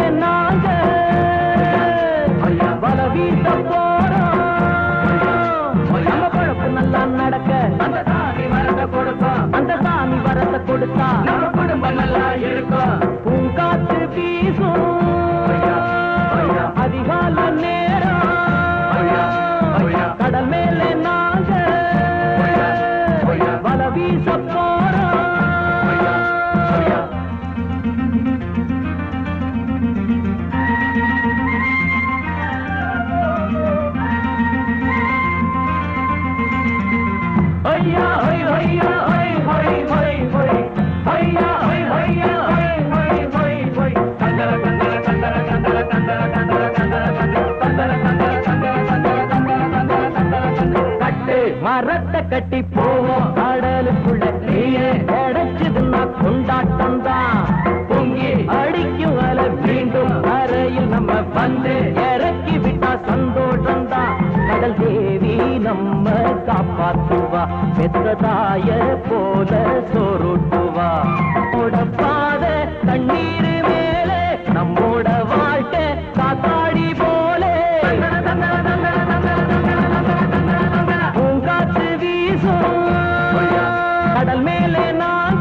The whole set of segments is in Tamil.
நாங்க வல வீச போறோம் நம்ம பழப்பு நல்லா நடக்க அந்த சாமி வரத்தை கொடுக்கும் அந்த சாமி வரத்தை கொடுத்தா நம்ம குடும்பம் நல்லா இருக்கும் பூங்காத்து வீசும் அதிகால நேரம் கடல் மேலே நாங்க வல வீச போறோம் ஐயா ஹை ஐயா ஹை ஹை ஹை ஹை ஐயா ஹை ஐயா ஹை ஹை ஹை ஹை கந்தர கந்தர கந்தர கந்தர கந்தர கந்தர கந்தர கந்தர கந்தர கந்தர கந்தர கந்தர கந்தர கந்தர கந்தர கட்டு மரத்தை கட்டி போவோம் கடலுக்குள்ள நீயே கிடைச்சதுன்னா கொண்டாட்டம் தான் பொங்கி அடிக்கும் அலை மீண்டும் அறையில் நம்ம வந்து இறக்கி விட்டா சந்தோஷம் தான் கடல் தேவி நம்ம காப்பாத்துவா பெத்ததாய போல சோறுட்டுவா நம்மோட பாத தண்ணீர் மேலே நம்மோட வாழ்க்கை காத்தாடி போலே பூங்காத்து வீசும் கடல் மேலே நாங்க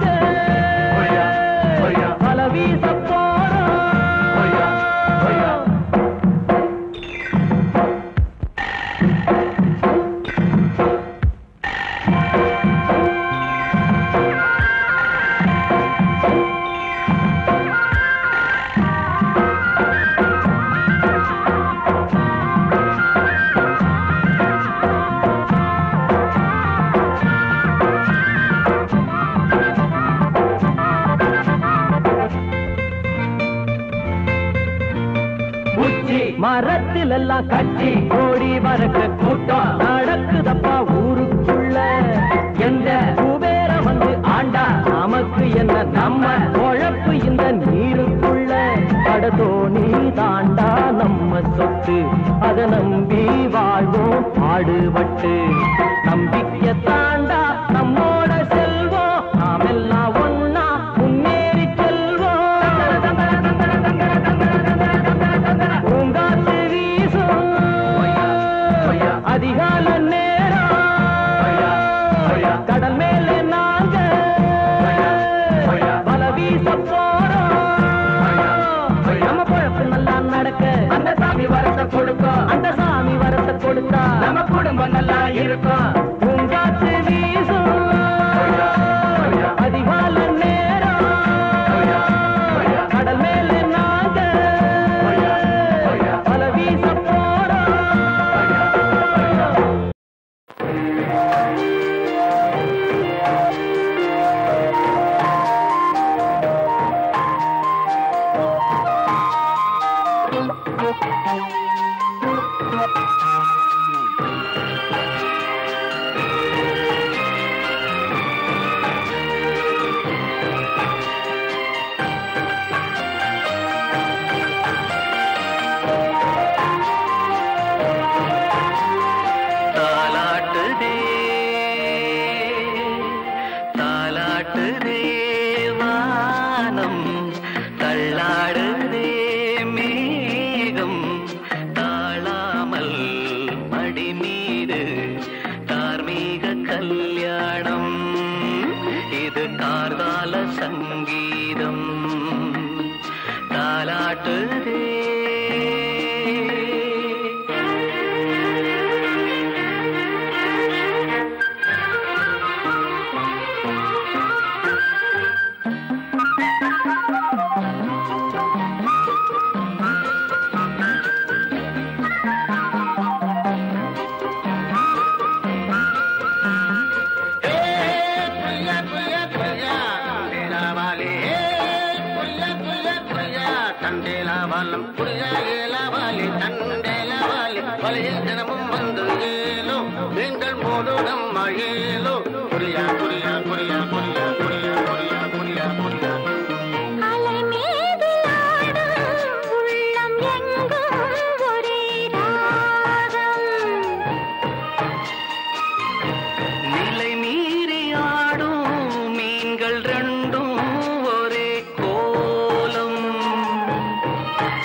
பல வீச போறோம் உச்சி மரத்தில் எல்லாம் கட்சி ஓடி வரக்க கூட்டம் நடக்குதப்பா ஊருக்குள்ள எந்த குபேர வந்து ஆண்டா நமக்கு என்ன நம்ம குழப்பு இந்த நீருக்குள்ள கடதோணி தாண்டா நம்ம சொத்து அத நம்பி வாழ்வோம் பாடுபட்டு நம்பிக்கை தாண்டா நம்மோட செல்வோம் நாமெல்லாம் ஒன்னா முன்னேறி செல்வோம் பூங்காத்து வீசும் அதிகால நேரம் கடல் மேலே நாங்க பல வீச போறோம் நம்ம பழப்பு நல்லா நடக்க அந்த சாமி வரத்தை கொடுக்கும் அந்த சாமி வரத்தை கொடுத்தா நம்ம குடும்பம் நல்லா இருக்கும் பூங்காத்து வீசும் அதிகால நேரம் கடல் மேலே நாங்க பல வீச போறோம் தாலாட்டுதே தாலாட்டுதே வானம் தள்ளாடுதே மேகம் தாழாமல் மடி மீது தார்மீக கல்யாணம் இது கார்கால சங்கீதம் தாலாட்டுதே தண்டேலாவாலம் புரியா ஏலாவாலி தண்டேலாவாலி வலையில் தினமும் வந்து ஏலோ மீன்கள் மோதுடம் மழேலோ புரியா புரியா புரியா புரியா புரியா புரியா புரியா புரியா அலை மீது ஆடும் உள்ளம் எங்கும் ஒரே ராகம் நிலை மீறி ஆடும் மீன்கள் ரெண்டும் ஒரே கோலம்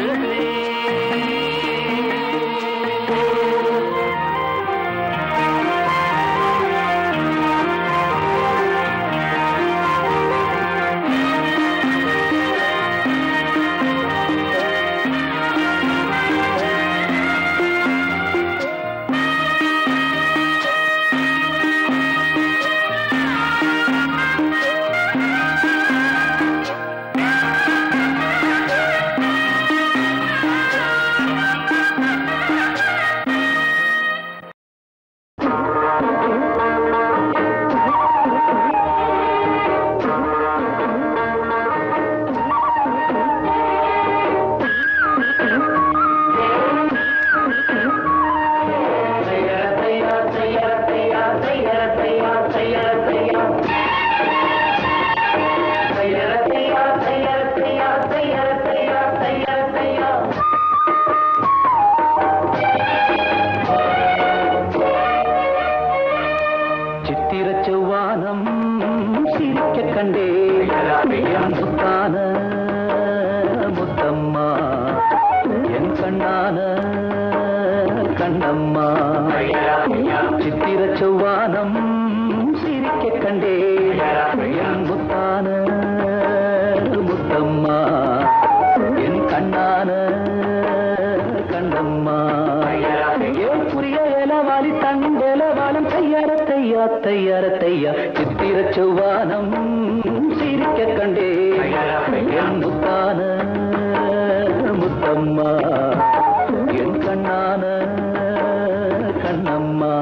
சித்திர செவ்வானம் சிரிக்க கண்டே என் முத்தான முத்தம்மா என் கண்ணான கண்ணம்மா சித்திர செவ்வானம் சிரிக்க கண்டே என் முத்தான முத்தம்மா என் கண்ணான கண்ணம்மா ஏன் புரிய ஏலவாலி தண்டேலவாலம் தையார தையா தையார தையா சித்திர செவ்வானம் சிரிக்க கண்டே என் முத்தான முத்தம்மா என் கண்ணான கண்ணம்மா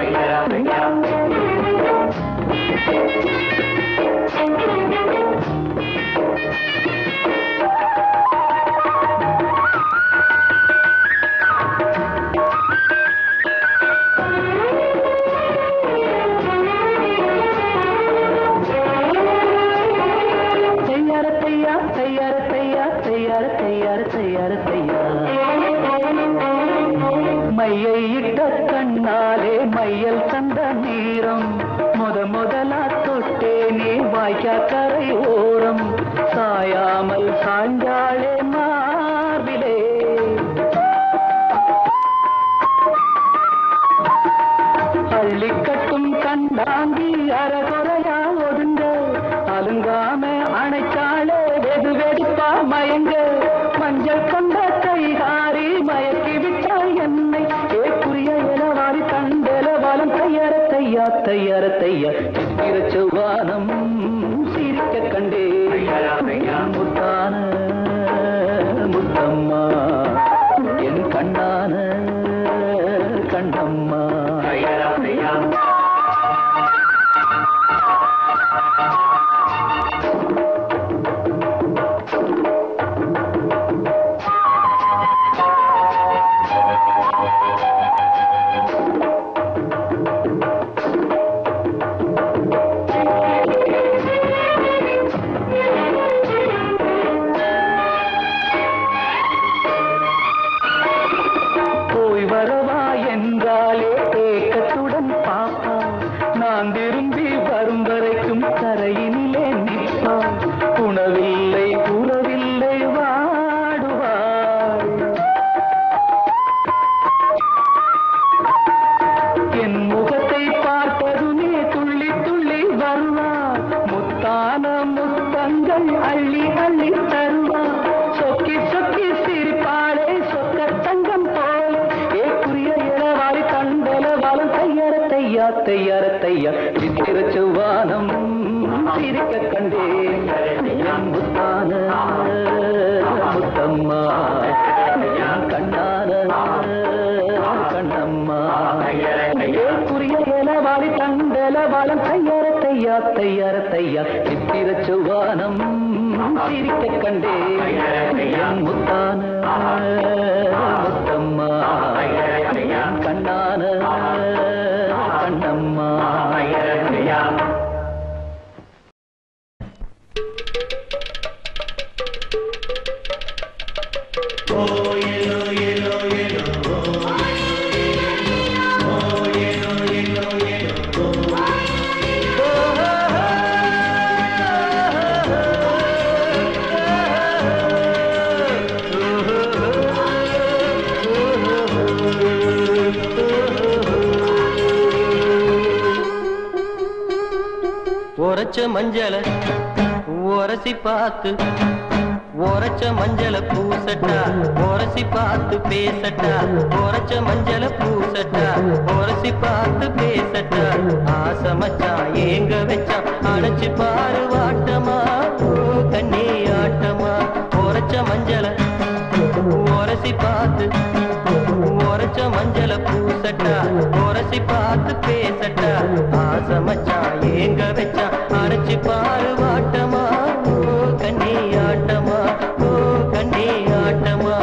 தையார தையா தையார தையா தையார தையார தையார தையா மையை இட்ட கண்ணாலே மையல் தந்த நீரம் முத முதலா தொட்டேனே வாய்க்கா கரை ஓரம் சாயாமல் சாஞ்சாளே மார்பிலே அள்ளி கட்டும் கண்டாங்கி அறகுறையா ஒதுங்க அலுங்காம அணைச்சாலே வெது வெடிப்பா மயங்க மஞ்சள் கொண்ட கைகாரி மயக்கி விட்டாய் என்னை ஏக்குரிய இளவாரி தண்டலவாலம் தையற தையா தையற தையா சித்திர செவ்வானம் சிரிக்க கண்டே முத்தான முத்தம்மா என் கண்ணான கண்ணம்மா போய் வரவா என்றாலே ஏக்கத்துடன் பாப்பா நான் திரும்பி வரும் வரைக்கும் கரையினிலே நிற்பாள் உணவில்லை உறவில்லை வாடுவாள் என் முகத்தை பார்த்ததுமே துள்ளி துள்ளி வருவார் முத்தான முத்தங்கள் அள்ளி அள்ளி தருவார் சொக்கி சொக்கி சிரிப்பாளே சொக்க தங்கம் போல ஏக்குரிய இளவாரி கண்டலவாலம் தையற தையா தையற தையா சித்திர செவ்வானம் சிரிக்க கண்டே என் முத்தான முத்தம்மா என் கண்ணான கண்ணம்மா ஏக்குரிய இளவாரி கண்டலவாலம் தையற தையா தையற தையா சித்திர செவ்வானம் சிரிக்க கண்டே என் முத்தான முத்தம்மா என் கண்ணான கண்ணம்மா உரைச்ச மஞ்சள உரசி பார்த்து உரைச்ச மஞ்சள பூசட்டா உரசி பார்த்து பேசட்டா உரைச்ச மஞ்சள பூசட்டா உரசி பார்த்து பேசட்டா ஆசை மச்சான் ஏங்க வச்சா அணைச்சு பாரு வாட்டமா ஓ கண்ணே ஆட்டமா உரைச்ச மஞ்சள உரசி பார்த்து உரைச்ச மஞ்சள பூசட்டா உரசி பார்த்து பேசட்டா ஆசை மச்சான் ஏங்க வச்சா அரைச்சு பாரு வாட்டமா ஓ கண்ணே ஆட்டமா ஓ கண்ணே ஆட்டமா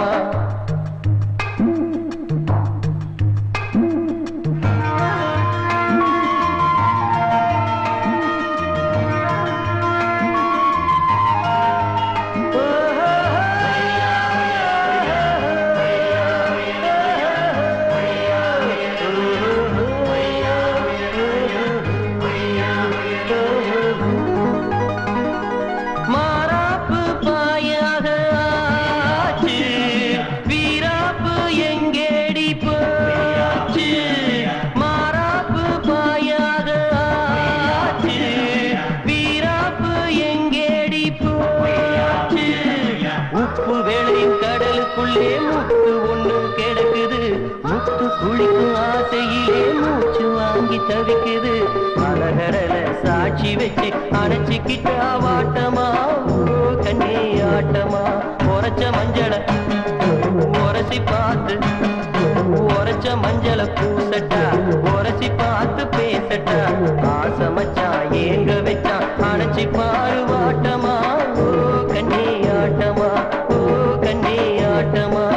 மாறாப்பு பாயாக ஆச்சு வீராப்பு எங்கேடி போச்சு மாறாப்பு பாயாக ஆச்சு வீராப்பு எங்கேடி போச்சு உப்பு வேளையும் கடலுக்குள்ளே முத்து ஒண்ணு கிடக்குது முத்து குளிக்கும் ஆசையிலே மூச்சு வாங்கி தவிக்குது அலகடல சாட்சி வச்சு அணைச்சிக்கிட்டா வாட்டமா ஓ கண்ணே ஆட்டமா உரைச்ச மஞ்சள உரசி பார்த்து உரைச்ச மஞ்சள பூசட்டா உரசி பார்த்து பேசட்டா ஆசை மச்சான் ஏங்க வச்சா அணைச்சி பாரு வாட்டமா ஓ கண்ணே ஆட்டமா ஓ கண்ணே ஆட்டமா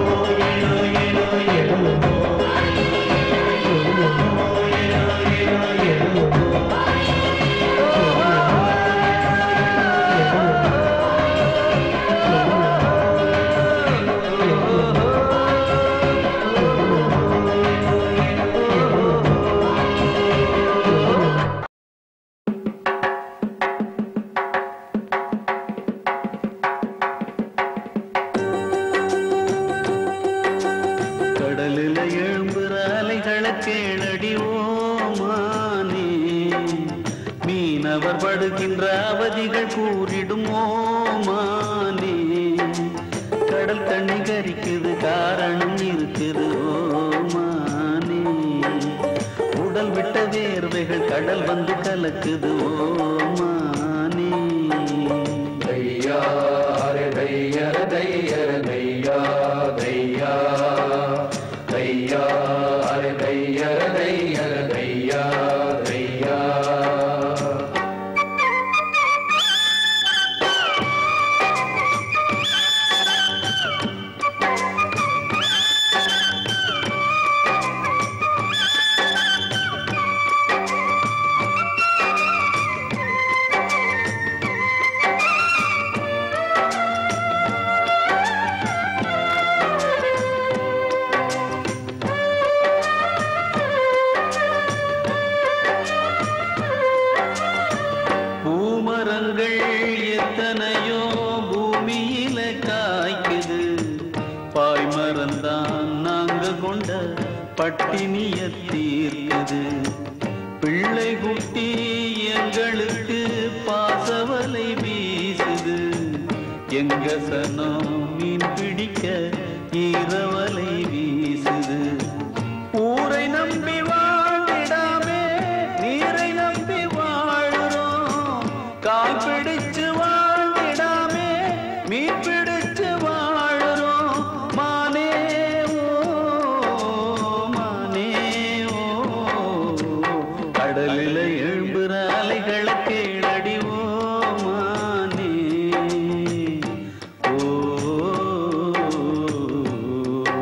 கடலில் எழும்புற அலைகளை கேளடி ஓமானே மீனவர் படுகின்ற அவதிகள் கூறிடும் ஓமானே கடல் தண்ணி கரிக்குது காரணம் இருக்குது ஓமானே உடல் விட்ட வேர்வைகள் கடல் வந்து கலக்குது ஓமானே தையா ஹரே தையர தையர தையா தையா தையா ஹரே தையர தையர தையா தையா பூமரங்கள் எத்தனையோ பூமியில காய்க்குது பாய்மரந்தான் நாங்க கொண்ட பட்டினிய தீர்க்குது பிள்ளை குட்டி எங்களுக்கு பாசவலை வீசுது எங்க சனம் மீன் பிடிக்க ஈரவலை வீசுது ஊரை நம்பி வாழ்ந்திடாமே நீரை நம்பி வாழுறோம் கால் பிடிச்சு வாழ்ந்திடாமே மீன் பிடிச்சு வாழுறோம் மானே ஓ மானே ஓ கடலில் எழும்புற அலைகளை கேளடி ஓ மானே ஓ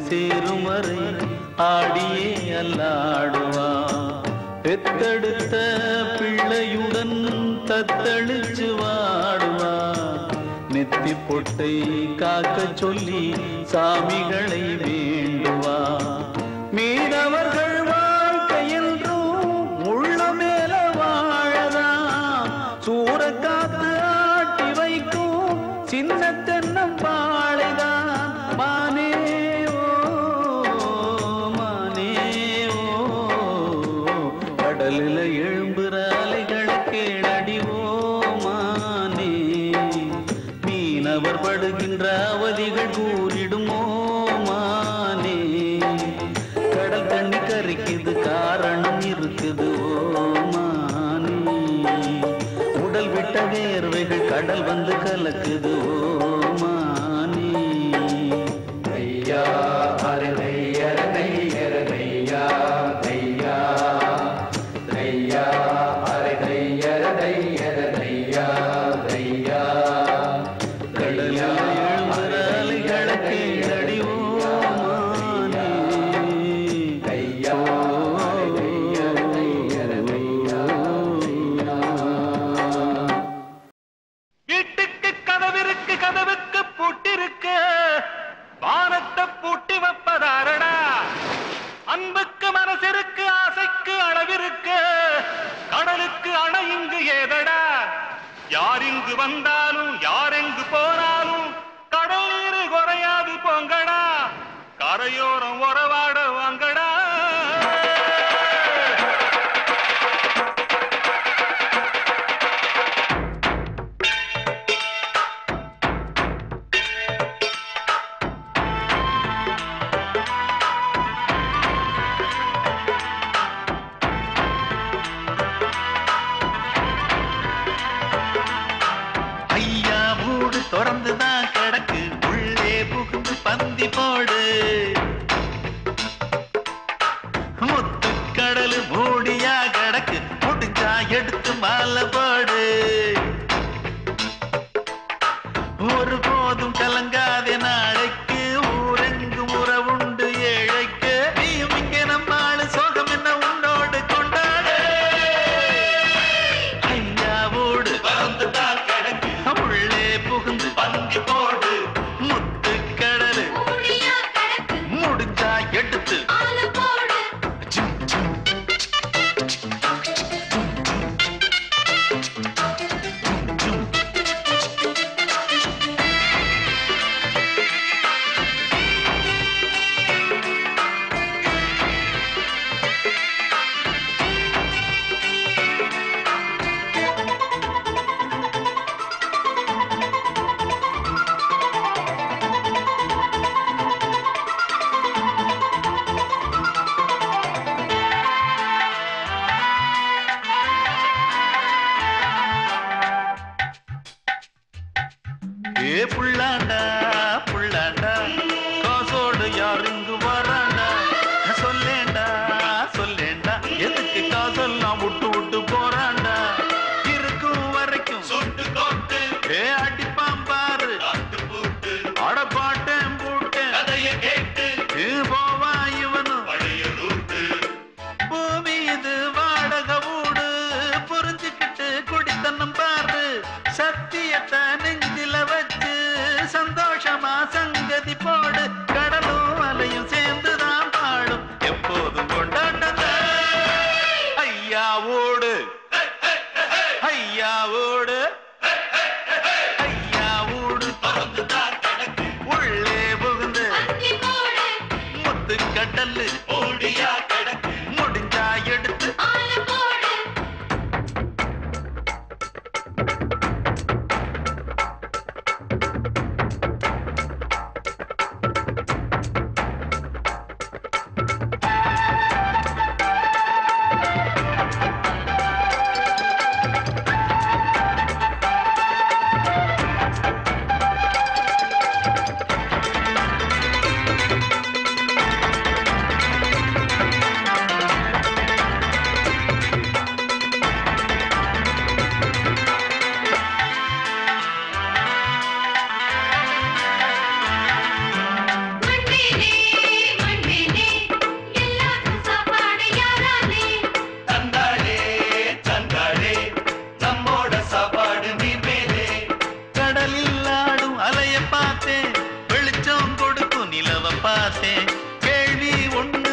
சேரும் வரை ஆடியே அல்லாடுவான் பெத்தெடுத்த பிள்ளையுடன் தத்தளிச்சு வாடுவான் நெத்தி பொட்டை காக்க சொல்லி சாமிகளை வேண்டுவான் மீனவர்கள் வாழ்க்கை என்றும் உள்ள மேல வாழதான் சூறக்காத்து ஆட்டி வைக்கும் சின்ன தென்னம் பாழைதான் மானே ஓ மானே ஓ கடலில் எழும்புற அலைகளை கேளடி ஓ மானே மீனவர் படுகின்ற அவதிகள் கூறிடுமோ மானே கடல் தண்ணி கரிக்குது காரணம் இருக்குது ஓ மானே உடல் விட்ட வேர்வைகள் கடல் வந்து கலக்குது ஓ மானே ஐயா அரே தையர தையர தையா தையா தையா அரே தையர தையர தையா தையா கடலில் எழும்புற அலைகளை கேளடி ஓ மானே தையா அரே தையர தையர தையா வீட்டுக்கு கதவிருக்கு கதவுக்கு பூட்டிருக்கு வானத்தை பூட்டி வைப்பதாரடா அன்புக்கு மனசிற்கு ஆசைக்கு அளவிருக்கு கடலுக்கு அணை இங்கு ஏதடா யார் இங்கு வந்தாலும் யார் எங்கு போனாலும் கடல் நீர் குறையாது போங்கடா கரையோரம் உறவாட வாங்கடா ஐயா மூடு திறந்துதான் கிடக்கு உள்ளே புகுந்து பந்தி போடு முத்துக்கடல் மூடியா கிடக்கு முடிஞ்சா எடுத்து மாலை போடு ஒரு போதும் கலங்காதே நாளைக்கு ஊரெங்கும் உறவுண்டு ஏழைக்கு நீயும் இங்கே நம்ம ஆளு சோகம் என்ன உன்னோடு கொண்டாடு ஐயாவோடு பறந்துதான் கிடக்கு உள்ளே புகுந்து பந்தி போடு முத்து கடலு முடிஞ்சா எடுத்து ஜும், ஜும். ஜும், ஜும். ஏ புள்ளாண்டா புள்ளாண்டா காசோடு யார் இங்கு வராண்டா சொல்லேண்டா சொல்லேண்டா எதுக்கு காசெல்லாம் விட்டு விட்டு போறாண்டா இருக்கும் வரைக்கும் சுட்டு கோட்டு ஏ அடிப்பான் பாரு அட பாட்டேன் போட்டேன் அதைய கேட்டு போவா இவனும் பூமி இது வாடகை வீடு புரிஞ்சுக்கிட்டு குடித்தனம் பாரு சத்தியத்தை நெஞ்சில வச்சு சந்தோஷமா சங்கதி போடு கடலும் அலையும் சேர்ந்துதான் பாடும் எப்போதும் கொண்டாட்டத ஐயா ஓடு ஐயா ஓடு ஐயா ஓடு உள்ளே புகுந்து முத்து கடல்லு ஓடியா கிடக்கு முடிஞ்சா எடுத்து ஐயா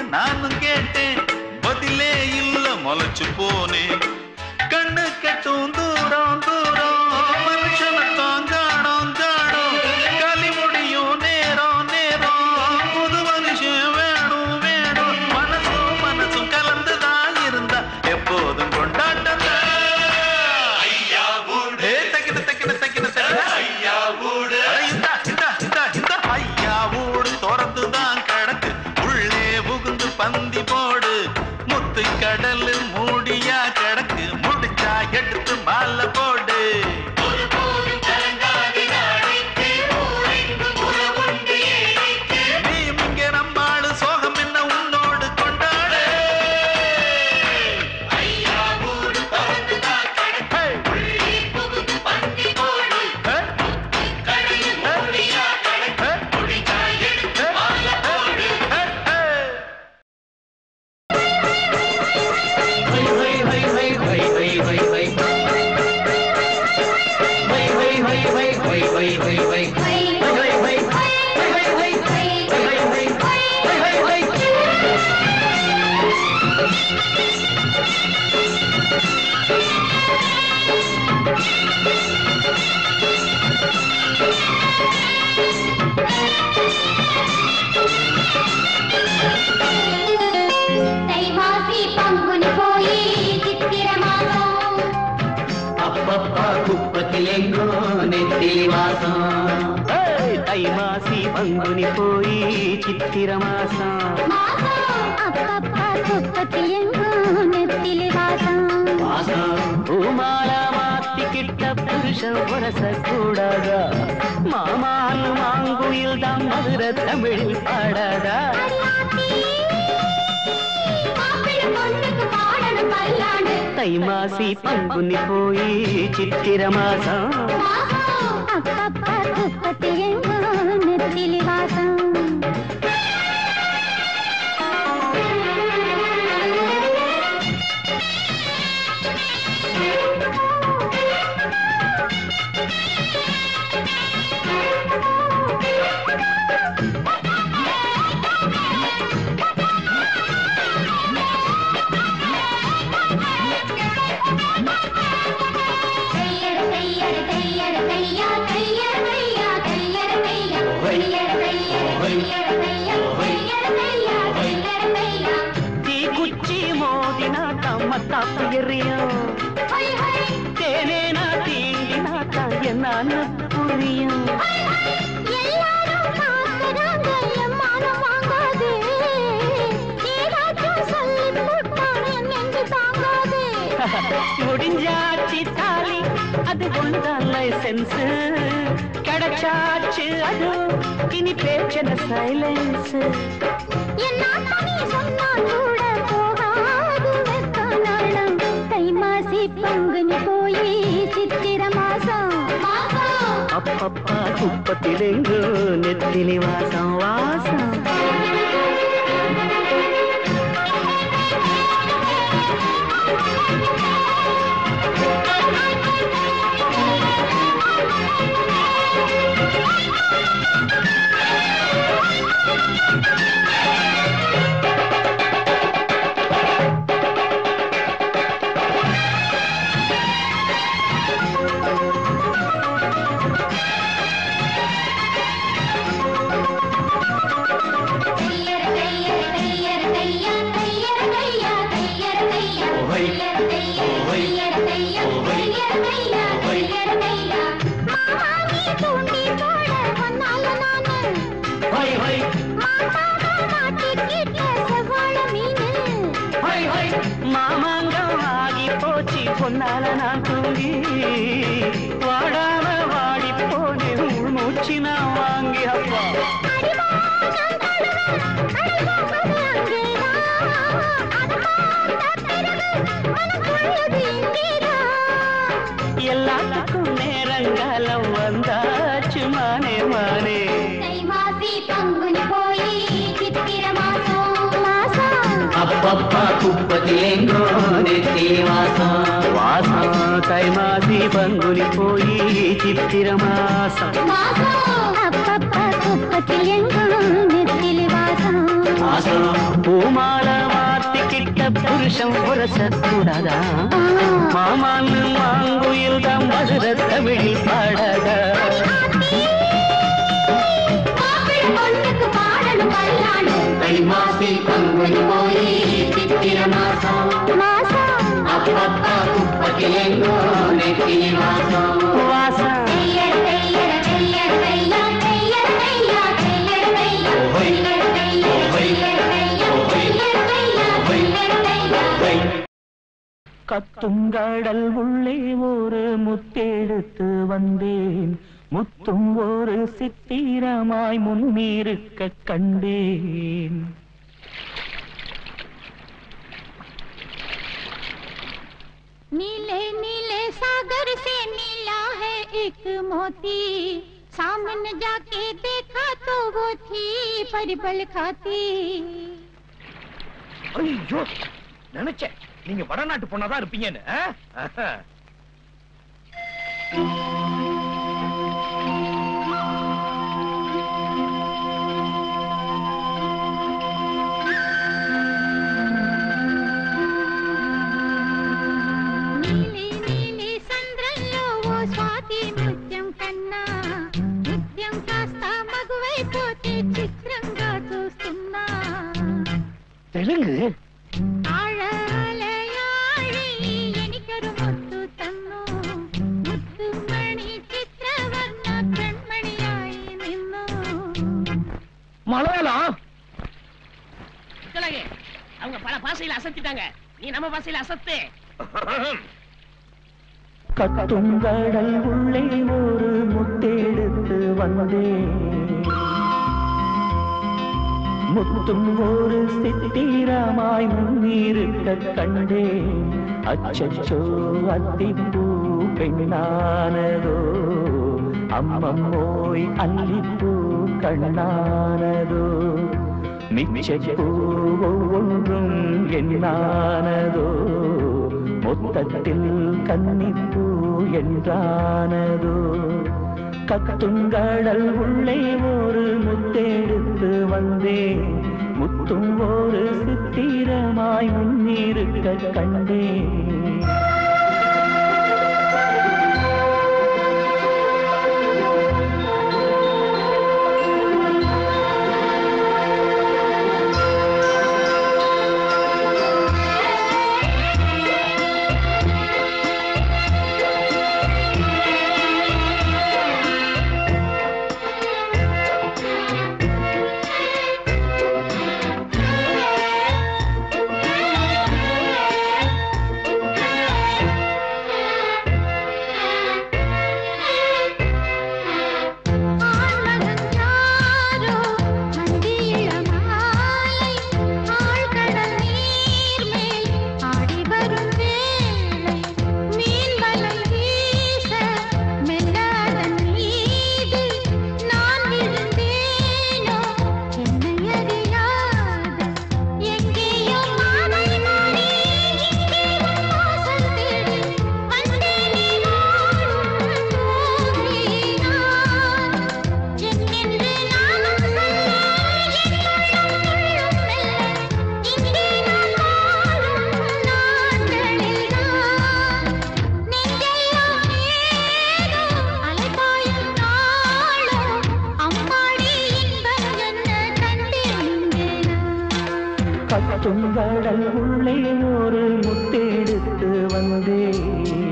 நானும் கேட்டேன் பதிலே இல்ல முளைச்சு போனேன் கண்ணு கட்டும் தூரம் தூரம் மனுஷனத்தான் காணோம் காணோம் களி முடியும் நேரம் நேரம் புது மனுஷன் வேணும் வேணும் மனசும் மனசும் கலந்துதான் இருந்தா எப்போதும் கொண்டாட்டம் ஐயா வீடு தக்கின தக்கின தக்கின தக்கின ஐயா வீடு இந்த இந்த இந்த இந்த ஐயா வீடு திறந்துதான் கிடக்கு உள்ளே புகுந்து பந்தி போடு முத்து கடல் மூடியா கிடக்கு முடிச்சா எடுத்து மாலை போடு நீயும் இங்க நம்மாளு சோகம் என்ன உன்னோடு கொண்டாடு தைமாசி பங்குனி போய் சித்திர மாதம் அப்பப்பா குப்பத்தில் எங்கோ நெத்திலி வாசம் ஏய், தை மாசி பங்குனி போய் சித்திர மாசம் மாதம் அப்பப்பா குப்பத்தில் எங்கும் நெத்திலி வாசம் வாசம் பூமால மாத்திக்கிட்ட புருஷன் புரச கூடாதா மாமான் மாங்குயில் தான் மதுர தமிழில் பாடாதா அடியாத்தி, மாப்பிள்ளை பொண்ணுக்கு பாடணும் பல்லாண்டு தை மாசி பங்குனி போய் சித்திர மாசம் மாதம் அப்பப்பா குப்பத்தில் எங்கும் நெத்திலி வாசம் கையட கையட கையட கையா கையட கையா கையட கையா கையட கையா கையட கையா கையட கையா கையட கையா தீ குச்சி மோதினா தம்மத்தாப்பு எறியும் ஹை ஹை தேனேனா தீண்டினா தான் என்னன்னு புரியும் எல்லாரும் பார்க்கறாங்க எம்மானம் வாங்காது ஏதாச்சும் சொல்லி போட்டான் என் நெஞ்சு தாங்காது முடிஞ்சாச்சு தாலி அது ஒண்ணுதான் லைசன்ஸ் கிடைச்சாச்சு அது இனி பேச்சன சைலன்ஸ் என் நாட்டனி சொன்னால் கூட போகாது வெக்காலம் தை மாசி பங்குனி போய் சித்திர மாசம் மாசம் அப்பப்பா குப்பத்திலெங்கோ நெத்திலி வாசம் வாசம் கையட கையட கையட கையா கையட கையா கையட கையா கையட கையா கையட கையா கையட கையா கையட கையா மாமா நீ தூண்டி போட வந்தால நானு ஹை ஹை மாட்டாத மாட்டிக்கிட்ட செவ்வாழ மீனு ஹை ஹை மாமாங்கம் ஆகி போச்சு பொன்னால நான் தூங்கி வாடாம வாடி போனே உள் மூச்சு நான் வாங்கி அப்பா எல்லாத்துக்கும் நேரங்காலம் வந்தாச்சு மானே மானே அப்பப்பா குப்பத்திலேங்கோ நெத்திலி வாசம் வாசம் தை மாசி பங்குனி போய் சித்திர மாசம் மாசம் பூமால மாத்திக்கிட்ட புருஷன் புரசக்கூடாதா மாமான்னு மாங்குயில் தான் மதுர தமிழில் பாடாதா பொண்ணுக்கு பாடணும் கல்யாணம் தை மாசி பங்குனி போய் சித்திர மாசம் மாசம் அப்பப்பா குப்பத்திலெங்கோ நெத்திலி மாசம் வாசம் தையர தையர தையர தையா தையர தையா தையர தையா ஓஹை. தையர தையா ஓஹை. தையர தையா ஓஹை. தையர தையா ஓஹை. தையர தையா கத்துங்கடல் உள்ளே ஒரு முத்தெடுத்து வந்தேன் முத்தும் ஒரு சித்திரமாய் முன்னிருக்க கண்டேன் नीले नीले सागर से नीला है एक मोती सामने जाके देखा तो वो थी परिबल खाती ஐயோ நினைச்சேன் நீங்க வடநாட்டு பொண்ணாதான் இருப்பீங்கன்னு ஆ? ஆஹா. నీలి నీలి సంద్రంలో ఓ స్వాతి ముత్యం కన్నా ముత్యం కాస్త మగువైపోతే చిత్రంగా చూస్తున్నా தெலுங்கு ആഴാലയാഴി എനിക്കൊരു മുത്തു തന്നു മുത്തുമണി ചിത്രവർണ്ണ കൺമണിയായി നിന്നു மலையாளம் கிழங்கு அவங்க பல பாசையில அசத்திட்டாங்க நீ நம்ம பாசையில அசத்து கத்துங்கடல் உள்ளே ஒரு முத்தெடுத்து வந்தேன் முத்தும் ஒரு சித்திரமாய் முன்னிருக்க கண்டேன் அச்சச்சோ அத்திப்பூ பெண்ணானதோ அம்மம்மோய் அல்லிப்பூ கண்ணானதோ மிச்சப்பூ ஒவ்வொன்றும் என்னானதோ மொத்தத்தில் கன்னிப்பூ என்றானதோ கத்துங்கடல் உள்ளே ஒரு முத்தெடுத்து வந்தேன் முத்தும் ஒரு சித்திரமாய் முன்னிருக்க கண்டேன் ஆண்மகன் யாரோ மந்தியிளமாலை ஆழ்கடல் நீர்மேல் ஆடி வரும் வேளை மீன் வலை வீச மெல்ல அதன் மீது நான் விழுந்தேனோ என்னை அறியாது எங்கேயோ மாலை மாறி இங்கே உன் வாசல் தேடி வந்தேனே நானும் தூங்கினான் என்னென்று நானும் சொல்ல என்னுள்ளம் உள்ளும் மெல்ல இங்கே நான் வாழும் நாட்களில்தான் நெஞ்செல்லாம் ஏதோ அலைபாயும் நாளோ அம்மாடி இன்பம் என்ன கண்டிருந்தேனா கத்துங்கடல் உள்ளே ஒரு முத்தெடுத்து வந்தேன்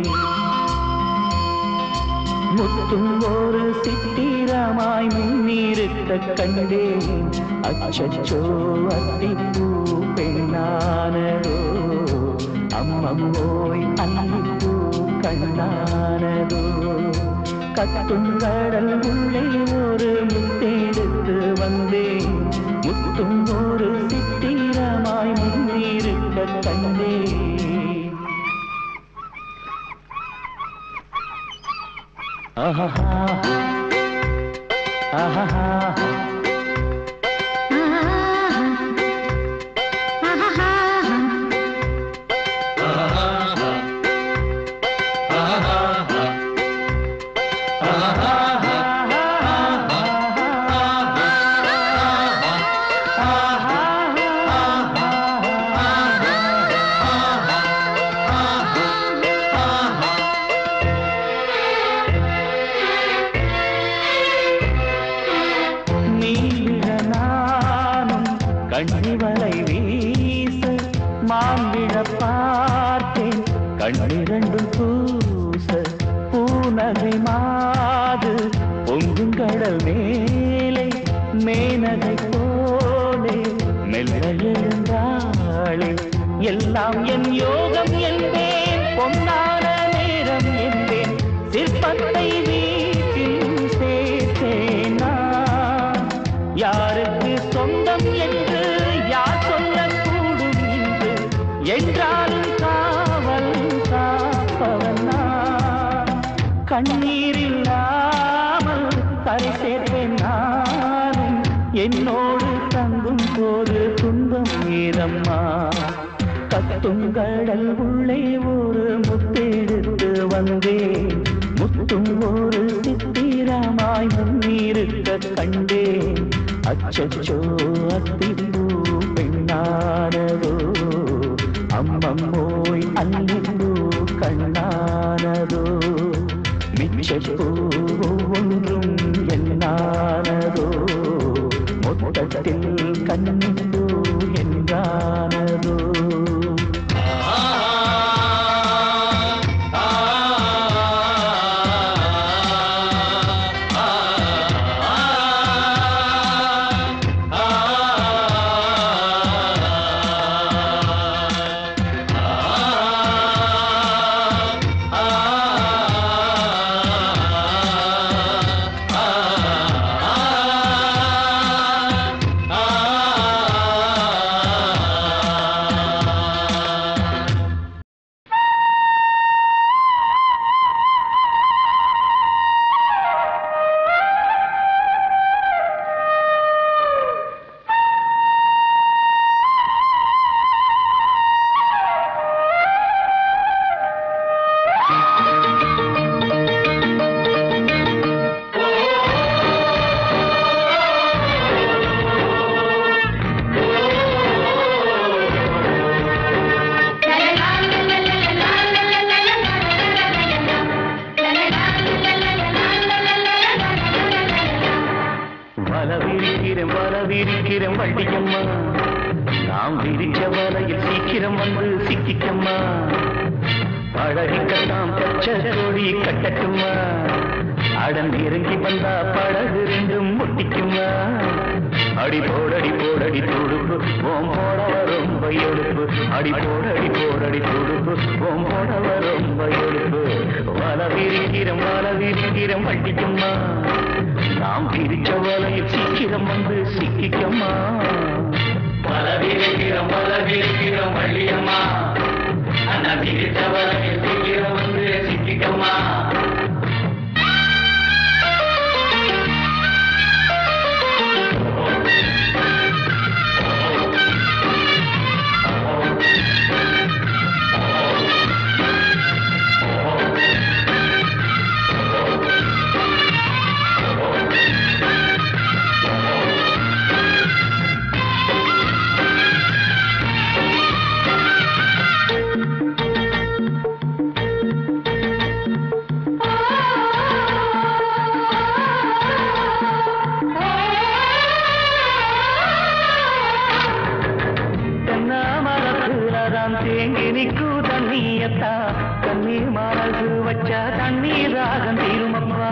முத்தும் ஒரு சித்திரமாய் முன்னிருக்க கண்டேன் அச்சச்சோ அத்திப்பூ பெண்ணானதோ அம்மம்மோய் அல்லிப்பூ கண்ணானதோ கத்துங்கடல் உள்ளே ஒரு முத்தெடுத்து வந்தேன் முத்தும் ஒரு சித்திரமாய் முன்னிருக்க கண்டேன் ஆஹா ஆஹா ஆஹா வலை வீச மாம்பிழ பார்த்தேன் கண்ணிரண்டும் பூச பூநகை மாது பொங்கும் கடல் மேலே மேனகை போலே மெல்ல எழுந்தாளே எல்லாம் என் யோகம் என்பேன் பொன்னான நேரம் என்பேன் சிற்பத்தை வீட்டில் சேர்த்தேனா யாருக்கு சொந்தம் என்று யார் சொல்லக்கூடும் என்று என்றாலும் காவல் காப்பவன் நான் கண்ணீர் இல்லாமல் கரை சேர்ப்பேன் நானும் என்னோடு தங்கும் போது துன்பம் ஏதம்மா கத்துங்கடல் உள்ளே ஒரு முத்தெடுத்து வந்தேன் முத்தும் ஒரு சித்திரமாய் முன்னிருக்க கண்டேன் அச்சச்சோ அத்திப்பூ பெண்ணானதோ அம்மம்மோய் அல்லிப்பூ கண்ணானதோ மிச்சப்பூ ஒன்றும் என்னானதோ மொத்தத்தில் கண்ணிப்பூ என்றானதோ வலவிரிக்கிறேன் வலவிரிக்கிறேன் வள்ளியம்மா நாம் விரிச்ச வலையில் சீக்கிரம் வந்து சிக்கிக்கம்மா பழகிக்கட்டாம் பச்சை கொடி கட்டட்டுமா அடன் இறங்கி வந்தா படகு ரெண்டும் முட்டிக்குமா அடி போடடி போடடி துடுப்பு ஓம் போடவ ரொம்ப எடுப்பு அடி போடடி போடடி துடுப்பு ஓம் போடவ ரொம்ப எடுப்பு வல விரிக்கிறோம் வல விரிக்கிறோம் வட்டிக்குமா நாம் பிரிச்ச வலையில் சீக்கிரம் வந்து சிக்கிக்கம்மா வல விரிக்கிறோம் வல விரிக்கிறோம் வள்ளியம்மா அந்த பிரிச்ச வலையில் சீக்கிரம் வந்து சிக்கிக்கம்மா தென்னை மரத்துலதான் தேங்கி நிற்கு தண்ணியத்தா தண்ணீர் மரகு வச்சா தண்ணீர் ராகம் தீருமப்பா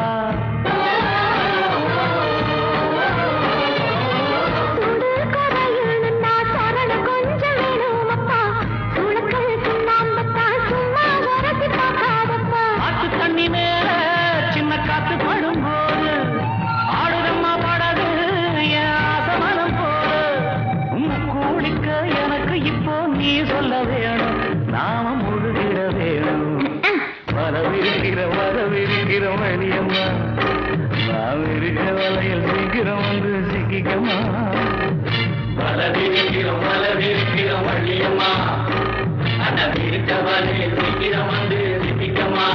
ஆத்து தண்ணி மேல சின்ன காத்து படும்போது ஆடுதம்மா படகு என் ஆசமனம் போல உங்க கூலிக்க எனக்கு இப்போ நீ சொல்ல வேணும் நாம முழுகிட வேணும் வரவிருக்கிற வரவிருக்கிற வழியம்மா நாம் இருக்கிற வலையில் சீக்கிரம் வந்து சிக்கிக்கம்மா வலவிருக்கிறோம் வலவிருக்கிறோம் வழியம்மா அந்த இருக்க வலையில் சீக்கிரம் வந்து சிக்கிக்கம்மா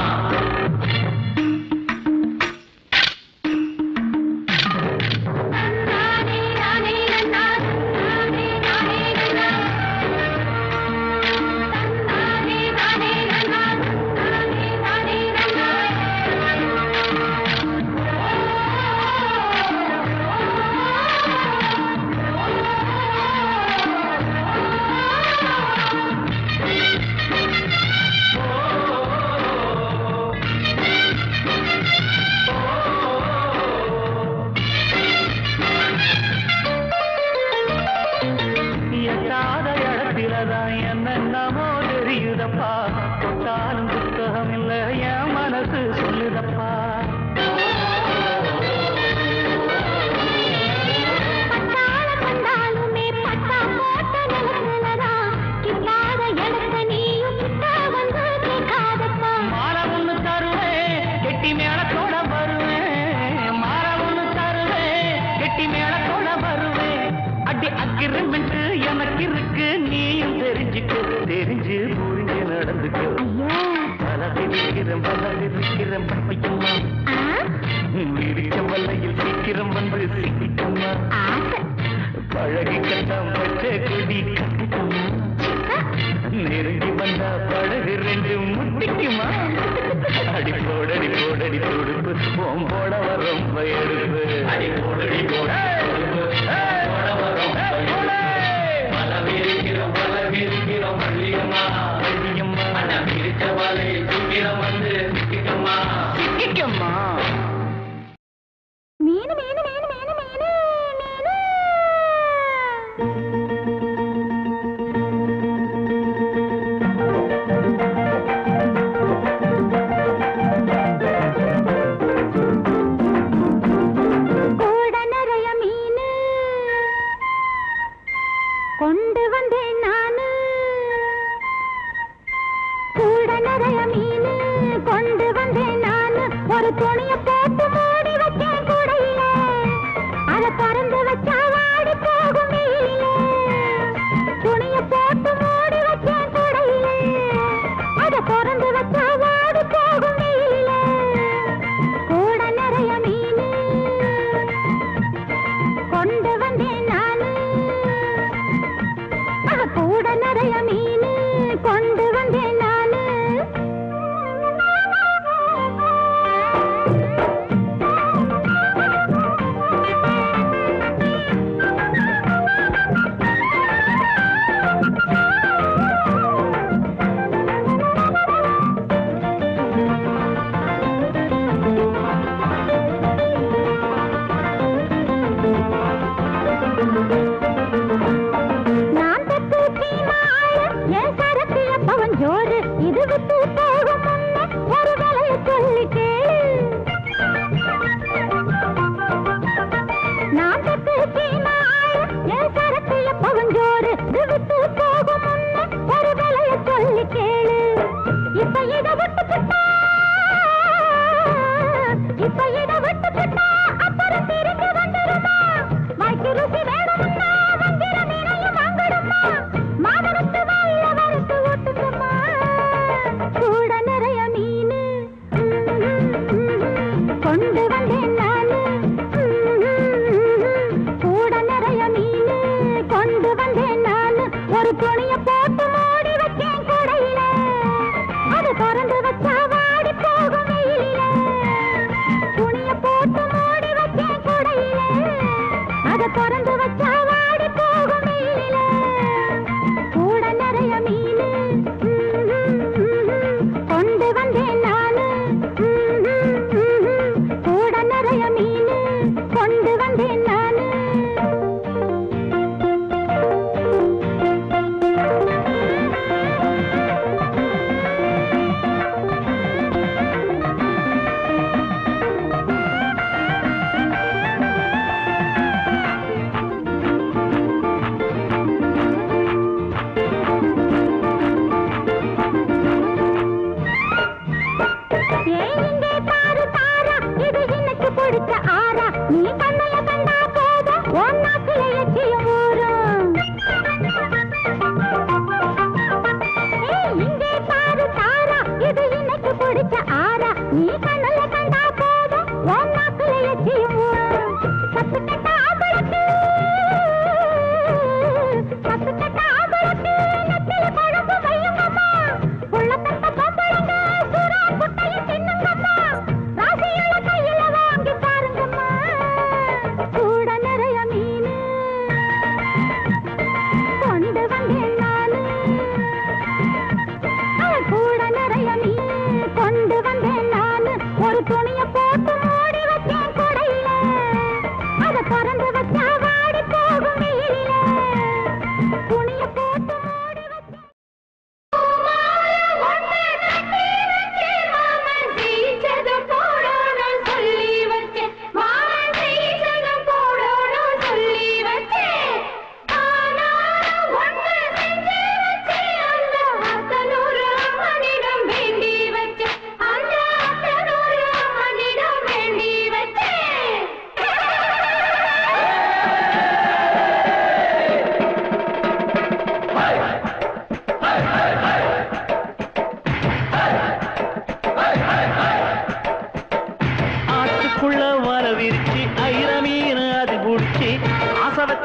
ஆ கழுத்திலதான் என்னென்னமோ தெரியுதப்பா தொட்டாலும் புத்தகம் இல்ல என் மனசு சொல்லுதப்பா பட்டாள கண்டாலுமே பட்டா போட்ட நிலத்துலதான் கிட்டாத இடத்த நீயும் கிட்டா வந்து கேட்காதப்பா மாலை ஒண்ணு தருவேன் கெட்டி மேளத்தோட வருவேன் மாலை ஒண்ணு தருவேன் கெட்டி மேளத்தோட வருவேன் அடி அக்கிரமெண்ட் எனக்கு இருக்கு நீயும் தெரிஞ்சுக்க தெரிஞ்சு புரிஞ்சு நடந்துக்க பல விதிக்கிறேன் பல விதிக்கிறேன் பட்டிக்குமா விரிச்ச வல்லையில் சீக்கிரம் வந்து சிக்கிக்குமா பழகி கட்டம் பச்சை கொடி கட்டிக்குமா நெருங்கி வந்தா படகு ரெண்டு முட்டிக்குமா அடி போடடி போடடி துடுப்பு ஓம் போட ரொம்ப எடுப்பு அடி போடடி போட மீனு மீனு மீனு மீனு மீனு மீனு கூட நிறைய மீனு கொண்டு வந்தேன் நானு கூட நிறைய மீனு கொண்டு வந்தேன் நானு ஒரு துணிய போட்டு மூடி வச்சேன் கூடையில அத திறந்து வச்சா வாடி போகும் வெயிலில துணிய போட்டு மூடி வச்சேன் கூடையில அத திறந்து வச்சா வாடி போகும் வெயிலில கூட நிறைய மீனு கொண்டு வந்தேன் நானு அவ கூட நிறைய மீனு கொண்டு வந்தேன் நானு நான் தப்பு சீமாளு, என் சரக்கு எப்பவன் ஜோறு இது விட்டு போகும் முன்ன ஒரு விலைய சொல்லி கேளு நான் தப்பு சீமாளு, என் சரக்கு எப்பவன் ஜோறு இது விட்டு போகும் முன்ன ஒரு விலைய சொல்லி கேளு இப்ப இத விட்டு புட்டா இப்ப இத விட்டு புட்டா அப்புறம் திரும்பி வந்துருமா வாய்க்கு ருசி வேணும்னா வந்திர மீனையும் வாங்கிடுமா மாதவத்து வல்ல வறுத்து ஓட்டுங்கம்மா கூட நிறைய மீனு கொண்டு வந்தேன் நானு கூட நிறைய மீனு கொண்டு வந்தேன் நானு ஒரு துணிய போட்டு மூடி வச்சேன் கூடையில அது திறந்து வச்சா வாடி போகும் வெயிலில துணிய போட்டு மூடி வச்சேன் கூடையில அத திறந்து வச்சா வாடி போகும் வெயிலில கூட நிறைய மீனு கொண்டு வந்தேன் நானு கூட நிறைய மீனு கொண்டு வந்தேன் நானு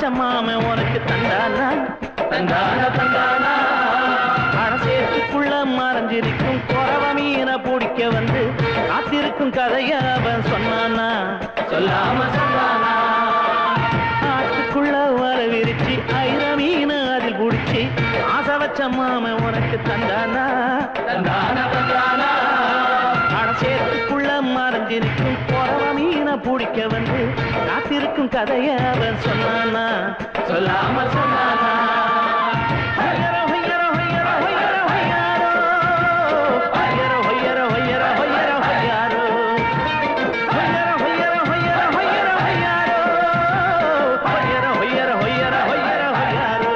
மாமன் உனக்கு தந்தானா தந்தானா தந்தானா அடசேத்துக்குள்ள மறைஞ்சிருக்கும் குறவ மீனை பிடிக்க வந்து காத்திருக்கும் கதைய அவன் சொன்னானா சொல்லாம சொன்னானா ஆட்டுக்குள்ள வர விரிச்சு ஐர மீன் அதில் பிடிச்சி ஆசை வச்ச மாமன் உனக்கு தந்தானா தந்தானா தந்தானா அடசேத்துக்குள்ள மறைஞ்சிருக்கும் குறவ மீனை பிடிக்க வந்து காத்திருக்கும் கதைய அவன் சொன்னானா சொல்லாம சொன்னானா ஹையரோ, ஹையரோ, ஹையரோ, ஹையரோ, ஹையாரோ. ஹையரோ, ஹையரோ, ஹையரோ, ஹையரோ, ஹையாரோ. ஹையரோ, ஹையரோ, ஹையரோ, ஹையரோ, ஹையாரோ. ஹையரோ, ஹையரோ, ஹையரோ, ஹையரோ, ஹையாரோ.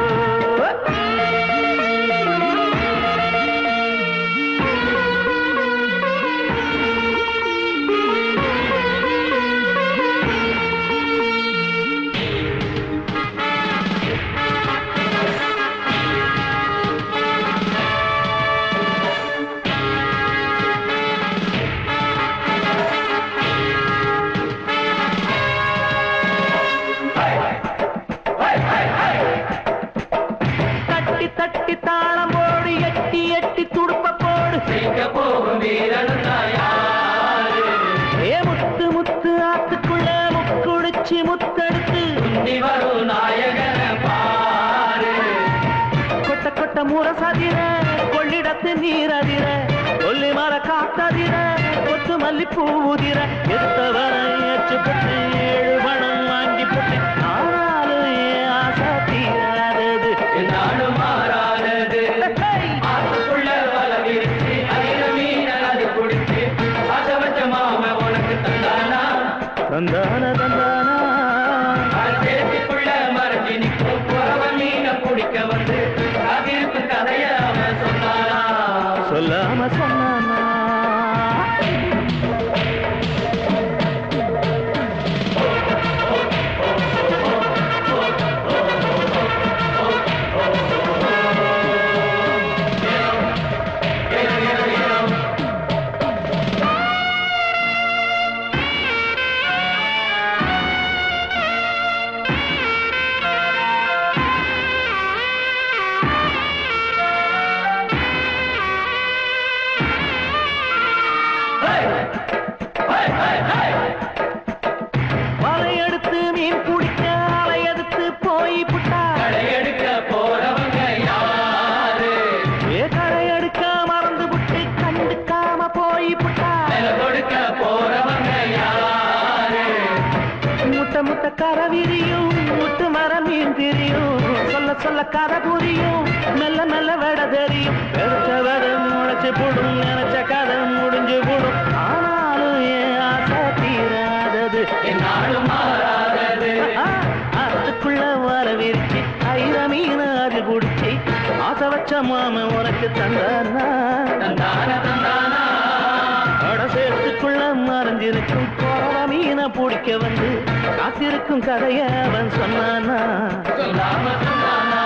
தட்டி தட்டி தாளம் போடு எட்டி எட்டி துடுப்ப போடு போகும் ஏ முத்து முத்து ஆத்துக்குள்ள முக்குடிச்சு முத்தெடுத்து வரும் நாயகன பாரு கொட்ட கொட்ட முரசதிர கொள்ளிடத்து நீரதிர கொல்லி மர காத்ததிர கொத்து மல்லிப்பூ உதிர எடுத்தவர ஏற்று போட்டு ஏழு பணம் வாங்கி போட்டு ஆனாலும் என் ஆசை தீராதது நானும் மாறாதது ஆத்துக்குள்ள வல விரிச்சு அதிர மீன் அது குடிச்சு ஆசை வச்ச மாம உனக்கு தந்தானா தந்தான தந்தானா சேத்துக்குள்ள மறைஞ்சி நிற்கும் புறவ மீனை பிடிக்க வந்து காத்திருப்பு கதைய அவன் சொன்னானா சொல்லாம சொன்னானா வலை எடுத்து மீன் பிடிக்க அலை எடுத்து போய் புட்டா கடை எடுக்க போறவங்க யாரு ஏ கடை எடுக்க மறந்து புட்டு கண்டுக்காம போய் புட்டா கொடுக்க போறவங்க யாரு முட்டை முட்டை கரை விரியும் முட்டு மரம் மீன் திரியும் சொல்ல சொல்ல கதை புரியும் மெல்ல மெல்ல வெட தெரியும் எடுத்த வெட முளைச்சு போடும் நினைச்ச கதை முடிஞ்சு போடும் ஆனாலும் என் ஆசை தீராதது என்னாலும் மாறாதது அதுக்குள்ள வர விரிச்சு ஐர மீன் அது குடிச்சு ஆசை வச்ச மாம உனக்கு தந்தானா தந்தானா தந்தானா அட சேர்த்துக்குள்ள மறைஞ்சிருக்கும் குறவ மீனை பிடிக்க வந்து காத்திருக்கும் கதைய அவன் சொன்னானா சொல்லாம சொன்னானா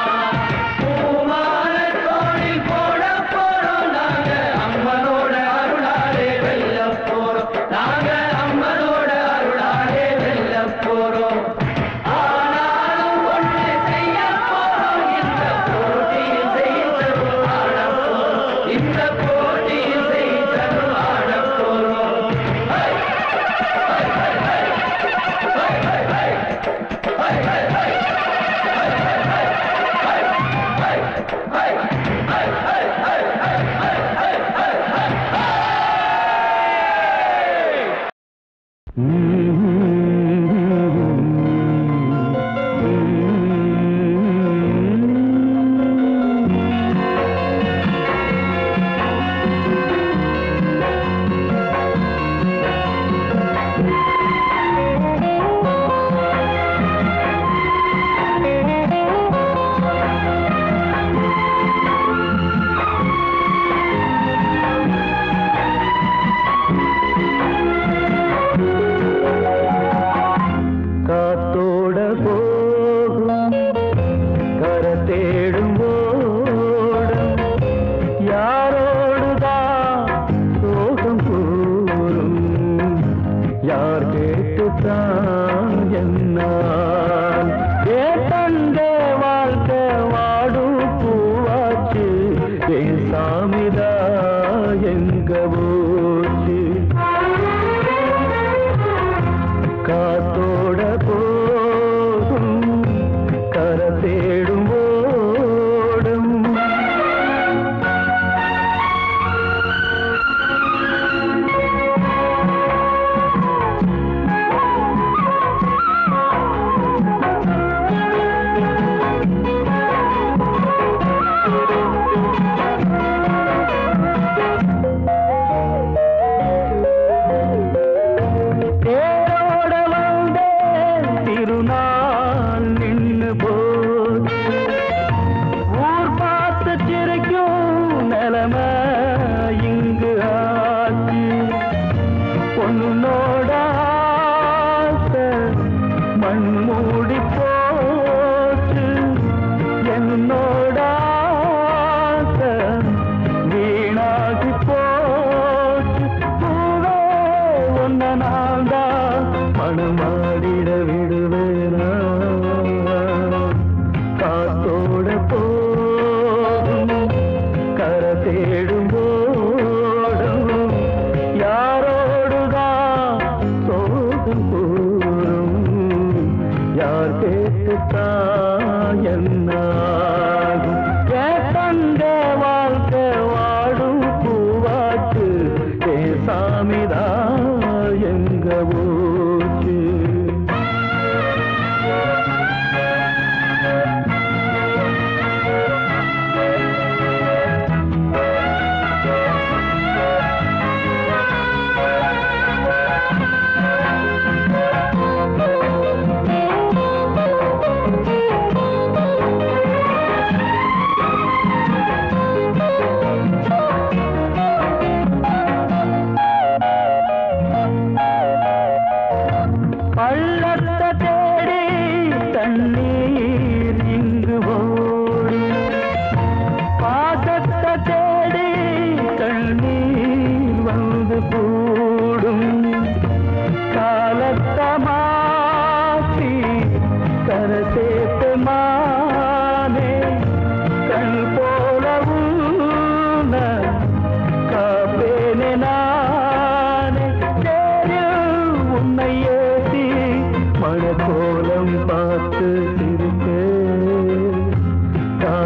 பூமானத்தோடில் போட போறோம் நாங்க அம்மனோட அருளாலே வெல்ல போறோம் நாங்க அம்மனோட அருளாலே வெல்ல போறோம் ஆனாலும் ஒன்று செய்ய போறோம் இந்த போட்டியில் செய்தரும் ஆட போறோம் இந்த போட்டியில் செய்தரும் ஆட போறோம் ஹை! ஹை, ஹை, ஹை! ஹை, ஹை, ஹை! ஹை, ஹை, ஹை!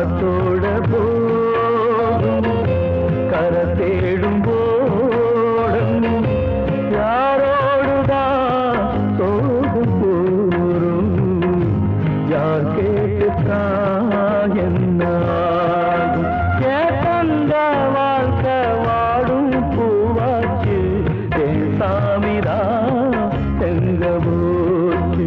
காத்தோட போகும் கரை தேடும் போடும் யாரோடுதான் சோகம் கூறும் யார் கேட்டுத்தான் என்னாகும் கேட்டந்த வாழ்க்கை வாடும் பூவாச்சு என் சாமிதான் எங்க போச்சு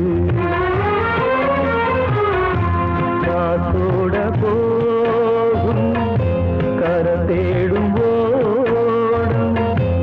காத்தோட போகும் கர தேடும் ஓடும்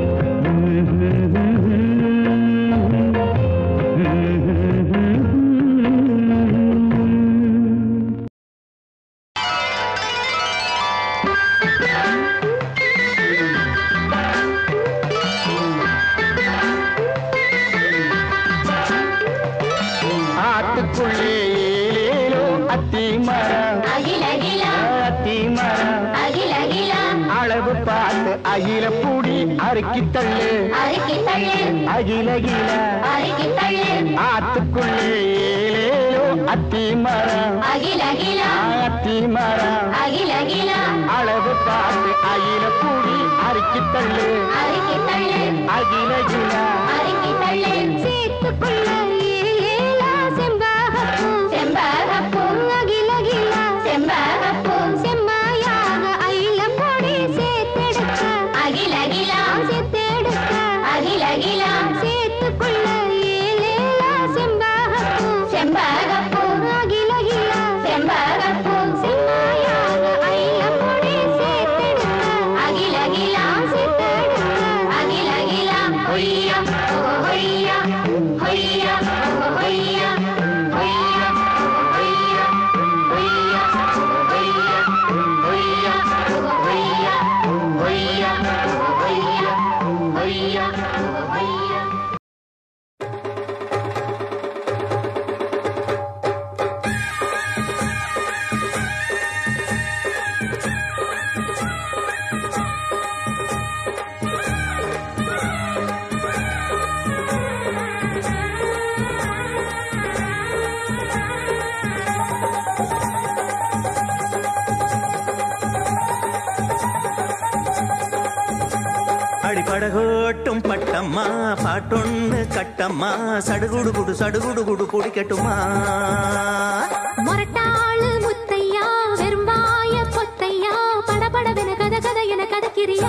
ஆத்துக்குள்ளே ஏலேலோ அத்தி மரம் அகில அகில அத்தி மரம் அகில அகில அளவு பார்த்து அகில பூடி அறுக்கி தள்ளு அறுக்கி தள்ளு அகில கில அறுக்கி தள்ளு ஆத்துக்குள்ளே ஏலேலோ அத்தி மரம் அகில அகில அத்தி மரம் அகில அகில அளவு பார்த்து அகில பூடி அறுக்கி தள்ளு அறுக்கி தள்ளு அகில கில அறுக்கி தள்ளு சேத்துக்குள்ள ஏலேலா செம்பகப்பூ செம்பகப்பூ அகில அகில செம்பகப்பூ செம்மாயாக அயில பொடி சேத்தெடுக்க அகில அகில சேத்தெடுக்க அகில அகில சேத்துக்குள்ள ஏலேலா செம்பகப்பூ செம்பகப்பூ அகில அகில செம்பகப்பூ செம்மாயாக அயில பொடி சேத்தெடுக்க அகில அகில சேத்தெடுக்க அகில அகில ஹொய்யா ஓ ஹொய்யா ஹொய்யா ஓ ஹொய்யா ஹொய்யா ஹொய்யா ஹொய்யா ஹொய்யா ஹொய்யா ஹொய்யா ஹொய்யா ஹொய்யா ஹொய்யா ஹொய்யா அடிபடகோட்டும் பட்டம்மா பாட்டொன்னு கட்டம்மா சடுகுடு குடு சடுகுடு குடு குடிக்கட்டுமா மொரட்டாளு முத்தையா வெறும்பாய பொத்தையா படபடவென கத கத என கதக்கிறியா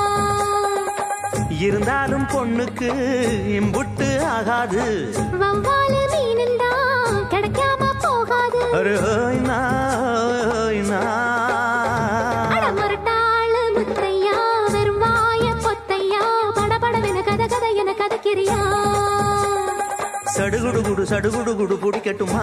இருந்தாலும் பொண்ணுக்கு இம்புட்டு ஆகாது வவ்வாலு மீனுந்தா கிடைக்காம போகாது ஒரு ஹோய்னா, ஹோய்னா. அட மொரட்டாளு முத்தையா வெறும்பாய பொத்தையா படபடவென கத கத என கதக்கிறியா சடுகுடு குடு சடுகுடு குடு பிடிக்கட்டுமா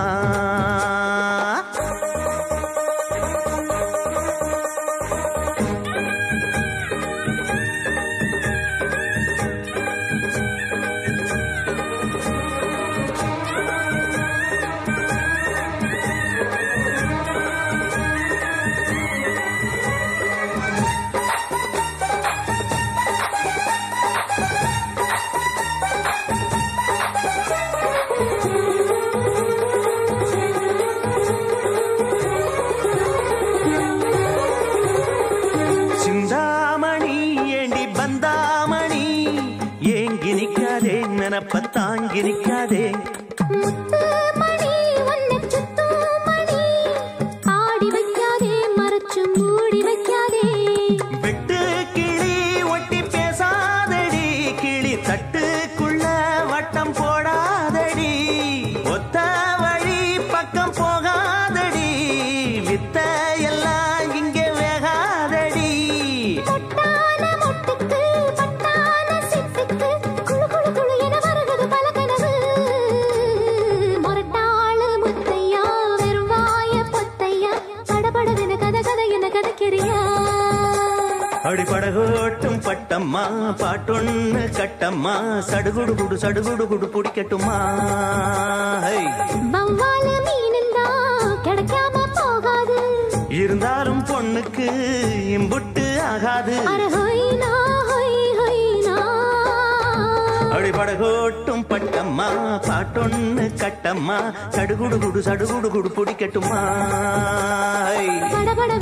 சிந்தாமணி ஏண்டி பந்தாமணி ஏங்கி நிக்காதே நினப்ப தாங்கி நிக்காதே முத்து மணி உன்னை சுத்தும் மணி ஆடி வைக்காதே மறைச்சு மூடி வைக்காதே விட்டு கிளி ஒட்டி பேசாதடி கிளி தட்டுக்குள்ள வட்டம் போடாதடி ஒத்த வழி பக்கம் போகாதடி வித்த எல்லாம் இங்கே வேகாதடி பொட்டான மொட்டுக்கு பட்டான சிட்டுக்கு குளு குளு குளு என வருகுது பல கனவு மொரட்டாளு முத்தையா வெறும் வாய பொத்தையா படபடவென கத கத என கதக்கிறியா அடிபடகோட்டும் பட்டம்மா பாட்டொன்னு கட்டம்மா சடுகுடு குடு சடுகுடு குடு பிடிக்கட்டுமா ஹை. வவ்வாலு மீனுந்தா கிடைக்காம போகாது இருந்தாலும் பொண்ணுக்கு இம்புட்டு ஆகாது அர ஹொய்னா ஹொய் ஹொய்னா அடிபடகோட்டும் பட்டம்மா பாட்டொன்னு கட்டம்மா சடுகுடு குடு சடுகுடு குடு பிடிக்கட்டுமா ஹை. படபட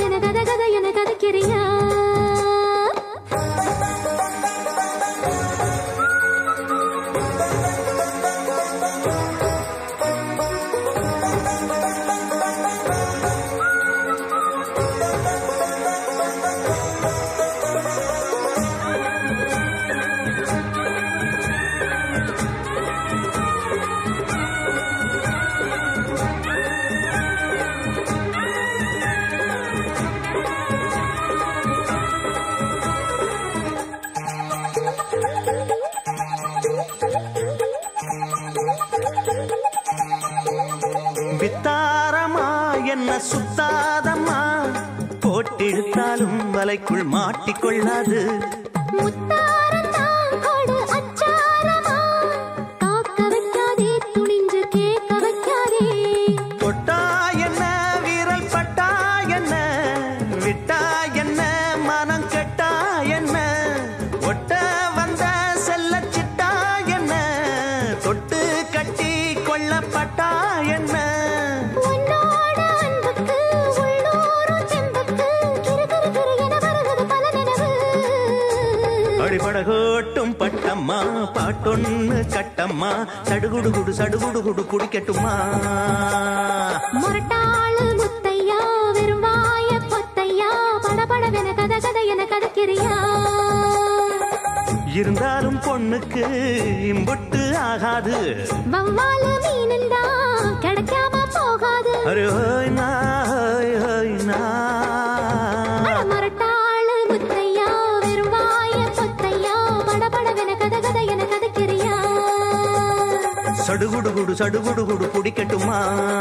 வலை சுத்தாதம்மா போட்டிழுத்தாலும் வலைக்குள் மாட்டிக்கொள்ளாது முத்தாரத்தான் கொடு அச்சாரமா காக்க வைக்காதே துணிஞ்சு கேட்க வைக்காதே தொட்டா என்ன வீரல் பட்டா என்ன விட்டா என்ன மனம் கெட்டா என்ன ஒட்ட வந்த செல்ல சிட்டா என்ன தொட்டு கட்டி கொள்ளப்பட்டா என்ன உன்னோட அன்புக்கு உள்ளூரும் செம்புக்கு கிறு கிறு கிறு என வருவது பல நினைவு அடிபடகோட்டும் பட்டம்மா பாட்டொன்னு கட்டம்மா சடுகுடு குடு சடுகுடு குடு குடிக்கட்டுமா முரட்டாளு முத்தையா வெறும்பாய பொத்தையா படபடவென கத கத என கதக்கிறியா இருந்தாலும் பொண்ணுக்கு இம்புட்டு ஆகாது வவ்வாலு மீனுந்தா கிடைக்காம போகாது அரே ஹோய் நா ஹோய் ஹோய் நா அட முரட்டாளு முத்தையா வெறும்பாய பொத்தையா படபடவென கத கத என கதக்கிறியா சடுகுடு குடு சடுகுடு குடு குடிக்கட்டுமா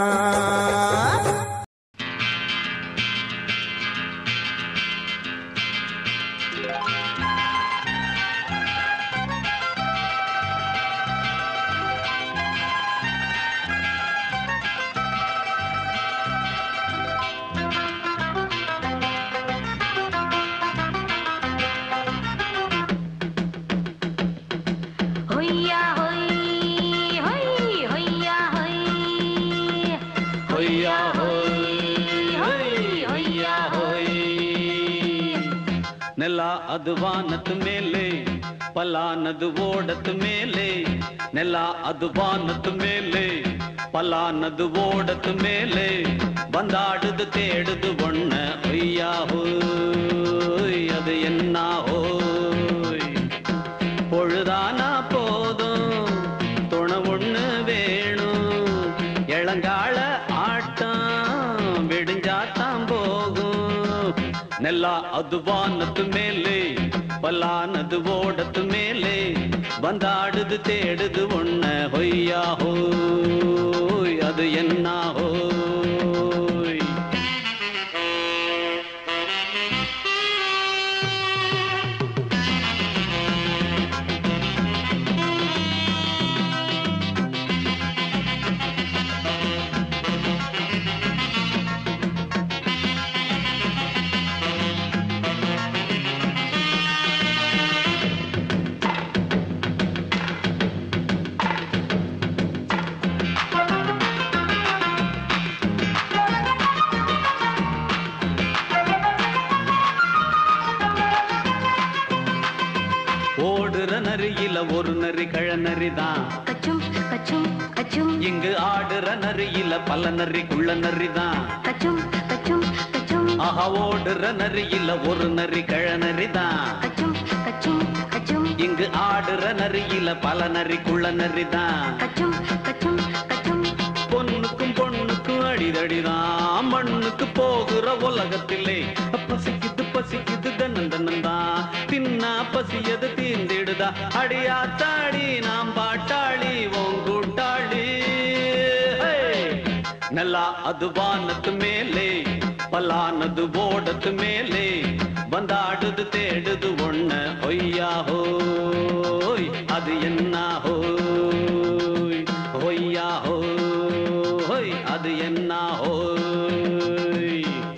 ஹொய்யா ஹொய் ஹொய் ஹொய்யா ஹொய் ஹொய்யா ஹோய் ஹொய் ஹொய்யா ஹொய் ನೆಲ ಅದು ವಾನದ ಮೇಲೆ ಪಲಾನದು ಓಡದ ಮೇಲೆ ನೆಲ ಅದು ವಾನದ ಮೇಲೆ ಪಲಾನದು ಓಡದ ಮೇಲೆ ಬಂದಾಡುದು தேடுது ஒண்ண ஒய்யா ஹோய் அது என்ன ஹோய் பொழுதானா போதும் துணை ஒண்ணு வேணும் இளங்கால ஆட்டம் விடிஞ்சாத்தான் போகும் நெல்லா அது வானத்து மேலே பல்லானது ஓடத்து மேலே வந்தாடுது தேடுது ஒண்ண ஹொய்யா ஹோய் அது என்ன ஹோய் ஓடுற நரியில ஒரு நரி கழநரி தான் கச்சும் கச்சும் கச்சும் இங்கு ஆடுற நரியில பல நரி குள்ள நரி தான் கச்சும் கச்சும் கச்சும் ஆஹா ஓடுற நரியில ஒரு நரி கழநரி தான் கச்சும் கச்சும் கச்சும் இங்கு ஆடுற நரியில பல நரி குள்ள நரி தான் கச்சும் கச்சும் கச்சும் பொண்ணுக்கும் பொண்ணுக்கும் அடிதடிதான் மண்ணுக்கு போகிற உலகத்திலே பசிக்குது பசிக்குது தன்னன் தன்னந்தான் தின்னா பசியது தீந்திடுதா அடியாத்தாடி நாம் பாட்டாளி உன் கூட்டாளி ஹே! நல்லா அது வானத்து மேலே பலானது ஓடத்து மேலே வந்தாடுது தேடுது ஒண்ண ஒய்யா ஹோய் அது என்ன ஹோய் ஒய்யா ஹோய் அது என்ன ஹோய்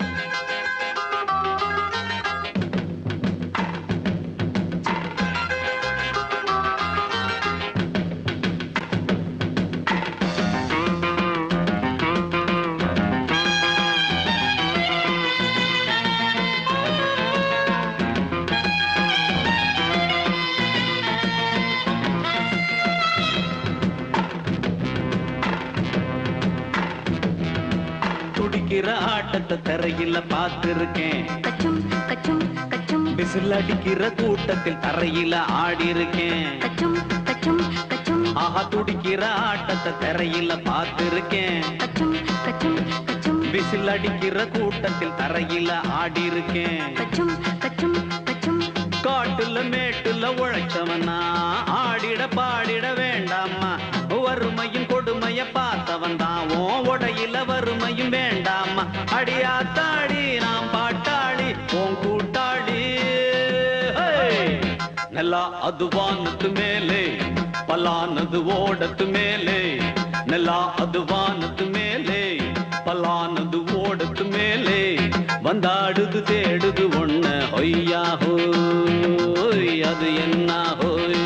துடிக்கிற ஆட்டத்தை தரையில பார்த்திருக்கேன் கச்சும் கச்சும் கச்சும் விசில் அடிக்கிற கூட்டத்தில் தரையில ஆடி இருக்கேன் கச்சும் கச்சும் கச்சும் ஆஹா துடிக்கிற ஆட்டத்தை தரையில பார்த்திருக்கேன் கச்சும் கச்சும் கச்சும் விசில் அடிக்கிற கூட்டத்தில் தரையில ஆடி இருக்கேன் கச்சும் கச்சும் கச்சும் காட்டுல மேட்டுல உழைச்சவனா ஆடிட பாடிட வேண்டாமா வறுமையும் கொடுமைய பார்த்தவன் தான் உன் உடையில வறுமையும் வேண்டாமா அடியாத்தாடி நாம் பாட்டாளி உன் கூட்டாளி ஹே! நல்லா அது வானத்து மேலே பலானது ஓடத்து மேலே நல்லா அது வானத்து மேலே பலானது ஓடத்து மேலே வந்தாடுது தேடுது ஒண்ணு ஒய்யா ஹோய் அது என்ன ஹோய்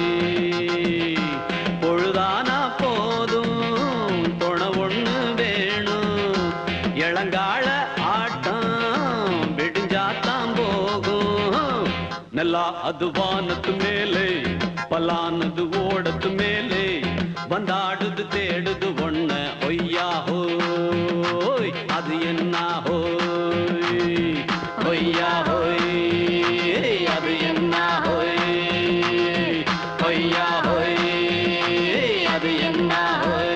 பொழுதானா போதும் துணை ஒண்ணு வேணும் இளங்கால ஆட்டம் விடிஞ்சாத்தான் போகும் நல்லா அது வானத்து மேலே பலானது ஓடத்து மேலே வந்தாடுது தேடுது ஒண்ண ஒய்யா ஹோய் அது என்ன ஹோய் ஒய்யா ஹோய் அது என்ன ஹோய் ஒய்யா ஹோய் அது என்ன ஹோய்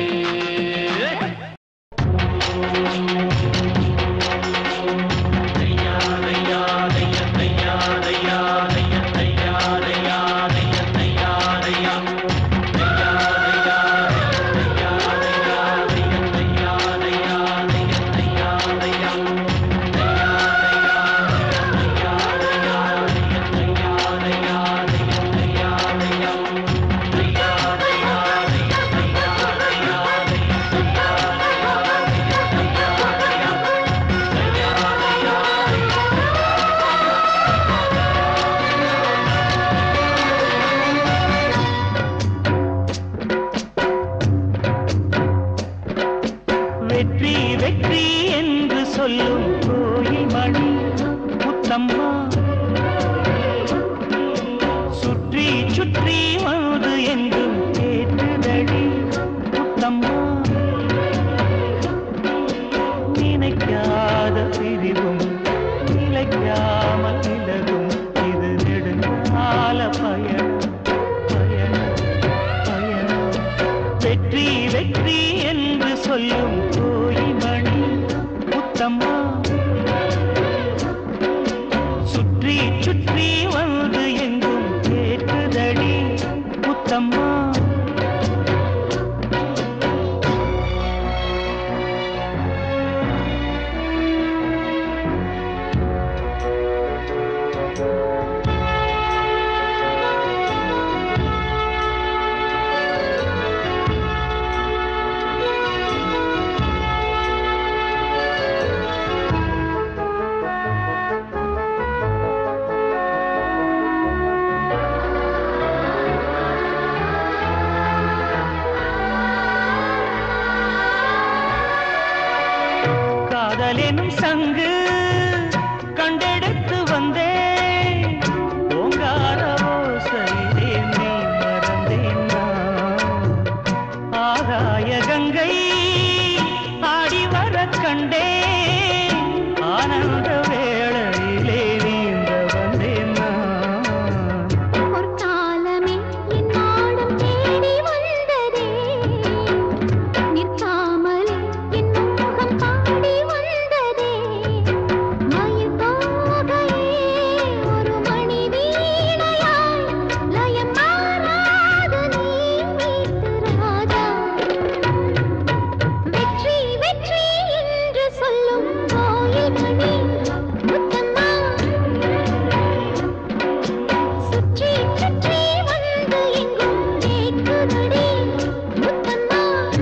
வெற்றி வெற்றி என்று சொல்லும் கோயில் மணி முத்தம்மா சுற்றி சுற்றி வந்து எங்கும் கேட்டுதடி முத்தம்மா நினைக்காத பிரிவும் நிலைக்காமல் நிலவும் இது நெடுங்கால பயணம் பயணம் பயணம் வெற்றி வெற்றி என்று சொல்லும் கோயில் மணி முத்தம்மா சுற்றி சுற்றி வந்து எங்கும் கேட்குதடி முத்தம்மா காதலெனும் சங்கு கண்டெடுத்து வந்தேன் ஓங்கார ஓசையிலே நீ மறந்தேன் நான். ஆகாய கங்கை ஆடி வர கண்டேன் ஆனந்த வேளையிலே நீந்த வந்தேன் நான் பொற்காலமே என் நாடும் தேடி வந்ததே நிற்காமலே என் முகம் பாடி வந்ததே மயில் தோகையே ஒரு மணி வீணையாய் லயம் மாறாது நீ மீட்டு ராஜா வெற்றி வெற்றி என்று சொல்லும் கோயில் மணி முத்தம்மா சுற்றி சுற்றி வந்து எங்கும் கேட்குதடி முத்தம்மா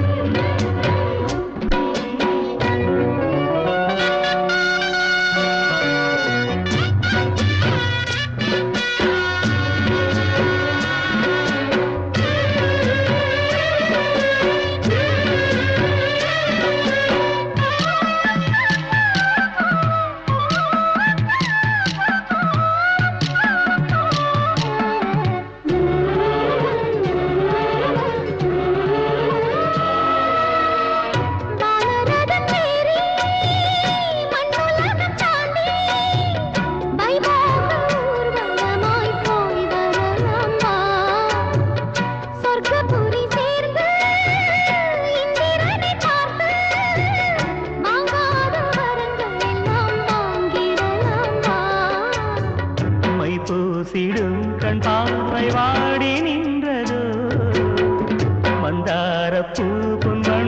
வானரதம் ஏறி மண்ணுலகம் தாண்டி வைபோக ஊர்வலமாய் போய் வரலாமா சொர்க்கபுரி சேர்ந்து இந்திரனை பார்த்து வாங்காத வரங்கள் எல்லாம் வாங்கிடலாமா மை பூசிடும் கண் பார்வை வாடி நின்றதோ மந்தார பூ பொன்மணி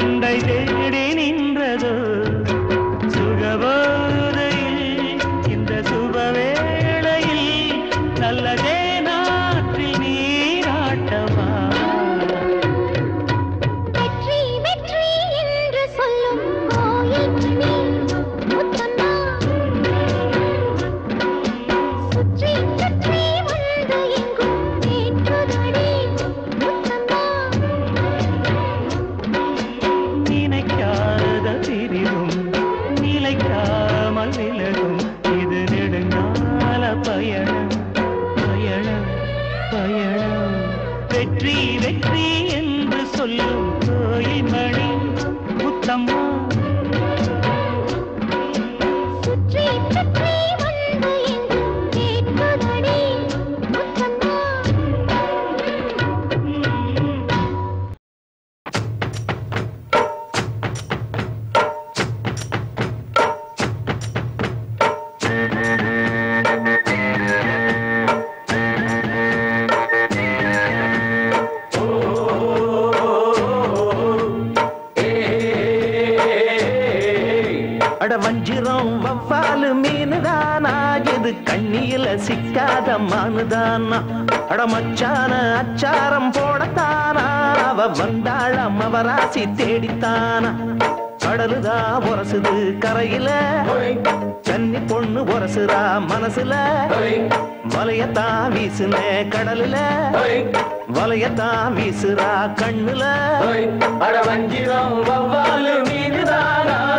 அட வஞ்சிரம் வவ்வாலு மீனுதானா இது கண்ணியில சிக்காத மானுதானா அட மச்சான அச்சாரம் போடத்தானா அவ வந்தாள் அம்மவராசி தேடித்தானா கடலுதா உரசுது கரையில கன்னி பொண்ணு உரசுறா மனசுல வலையத்தான் வீசுன கடலுல வலையத்தான் வீசுறா கண்ணுல அட வஞ்சிரம் வவ்வாலு மீனுதானா